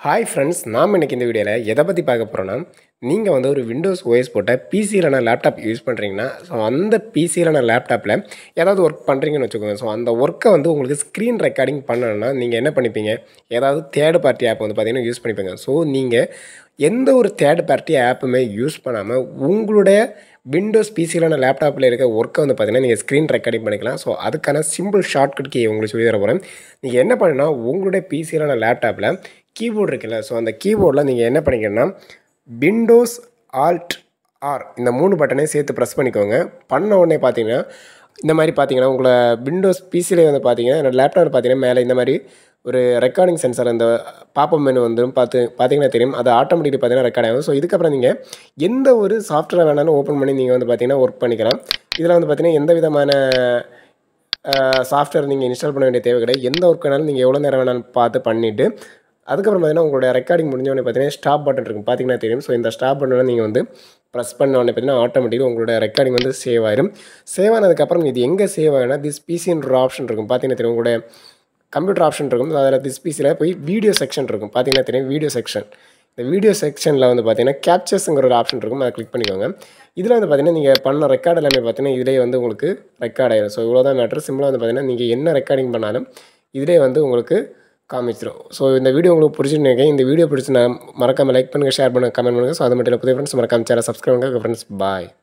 hi friends நாம் இன்னைக்கு இந்த வீடியோவில் எதை பற்றி பார்க்க போகிறோன்னா நீங்கள் வந்து ஒரு விண்டோஸ் ஓஎஸ் போட்ட பிசி இல்லைனா லேப்டாப் யூஸ் பண்ணுறீங்கன்னா ஸோ அந்த பிசி இல்லைனா லேப்டாப்பில் ஏதாவது ஒர்க் பண்ணுறீங்கன்னு வச்சுக்கோங்க ஸோ அந்த ஒர்க்கை வந்து உங்களுக்கு ஸ்க்ரீன் ரெக்கார்டிங் பண்ணணும்னா நீங்கள் என்ன பண்ணிப்பீங்க ஏதாவது தேர்ட் பார்ட்டி ஆப் வந்து பார்த்தீங்கன்னா யூஸ் பண்ணிப்பீங்க ஸோ நீங்கள் எந்த ஒரு தேர்ட் பார்ட்டி ஆப்புமே யூஸ் பண்ணாமல் உங்களுடைய விண்டோஸ் பிசியிலான லேப்டாப்பில் இருக்க ஒர்க்கை வந்து பார்த்தீங்கன்னா நீங்கள் ஸ்க்ரீன் ரெக்கார்டிங் பண்ணிக்கலாம் ஸோ அதுக்கான சிம்பிள் ஷார்ட்கட் கீ உங்களுக்கு சொல்லி தர போகிறேன் நீங்கள் என்ன பண்ணுன்னா உங்களுடைய பிசியிலான லேப்டாப்பில் கீபோர்டு இருக்குல்ல ஸோ அந்த கீபோர்டில் நீங்கள் என்ன பண்ணிக்கணும்னா விண்டோஸ் ஆல்ட் ஆர் இந்த மூணு பட்டனையும் சேர்த்து ப்ரெஸ் பண்ணிக்கோங்க பண்ண உடனே பார்த்தீங்கன்னா இந்த மாதிரி பார்த்தீங்கன்னா உங்களை விண்டோஸ் பிசிலே வந்து பார்த்தீங்கன்னா என்னோட லேப்டாப்பில் பார்த்தீங்கன்னா மேலே இந்த மாதிரி ஒரு ரெக்கார்டிங் சென்சார் அந்த பாப்பம் மெனு வந்து பார்த்து பார்த்தீங்கன்னா தெரியும் அது ஆட்டோமேட்டிக் பார்த்தீங்கன்னா ரெக்கார்ட் ஆகும் ஸோ இதுக்கப்புறம் நீங்கள் எந்த ஒரு சாஃப்ட்வேர் வேணாலும் ஓப்பன் பண்ணி நீங்கள் வந்து பார்த்தீங்கன்னா ஒர்க் பண்ணிக்கலாம் இதில் வந்து பார்த்தீங்கன்னா எந்த விதமான சாஃப்ட்வேர் நீங்கள் இன்ஸ்டால் பண்ண வேண்டிய தேவை கிடையாது எந்த ஒர்க் வேணாலும் நீங்கள் எவ்வளோ நேரம் வேணாலும் பார்த்து பண்ணிவிட்டு அதுக்கப்புறம் பார்த்தீங்கன்னா உங்களுடைய ரெக்கார்டிங் முடிஞ்சவொடனே பார்த்தீங்கன்னா ஸ்டாப் பட்டன் இருக்கும் பார்த்தீங்கன்னா தெரியும் ஸோ இந்த ஸ்டாப் பட்டனை நீங்கள் வந்து ப்ரெஸ் பண்ண உடனே பார்த்தீங்கன்னா ஆட்டோமேட்டிக்காக உங்களோட ரெக்கார்டிங் வந்து சேவ் ஆயிரும் சேவ் ஆனதுக்கப்புறம் இது எங்கே சேவ் ஆகுனா திஸ் பிசின்ற ஆப்ஷன் இருக்கும் பார்த்தீங்கன்னா தெரியும் உங்களுடைய கம்ப்யூட்டர் ஆப்ஷன் இருக்கும் அதில் திஸ் பிசியில் போய் வீடியோ செக்ஷன் இருக்கும் பார்த்தீங்கன்னா தெரியும் வீடியோ செக்ஷன் இந்த வீடியோ செக்ஷனில் வந்து பார்த்தீங்கன்னா கேப்சர்ஸுங்கிற ஒரு ஆப்ஷன் இருக்கும் அதை கிளிக் பண்ணிக்கோங்க இதில் வந்து பார்த்தீங்கன்னா நீங்கள் பண்ண ரெக்கார்ட் எல்லாமே பார்த்தீங்கன்னா இதிலே வந்து உங்களுக்கு ரெக்கார்ட் ஆயிடும் ஸோ இவ்வளோ தான் மேட்ரு சிம்பிளாக வந்து பார்த்தீங்கன்னா நீங்கள் என்ன ரெக்கார்டிங் பண்ணாலும் இதிலே வந்து உங்களுக்கு காமிச்சிடும் ஸோ இந்த வீடியோ உங்களுக்கு பிடிச்சிருந்தேன் இந்த வீடியோ பிடிச்சி நான் மறக்காமல் லைக் பண்ணுங்கள் ஷேர் பண்ணுங்கள் கமெண்ட் பண்ணுங்கள் ஸோ அது மட்டும் இல்லை புதிய ஃப்ரெண்ட்ஸ் மறக்காம சேனல் சப்ஸ்கிரைப் பண்ணுங்கள் ஃப்ரெண்ட்ஸ் பாய்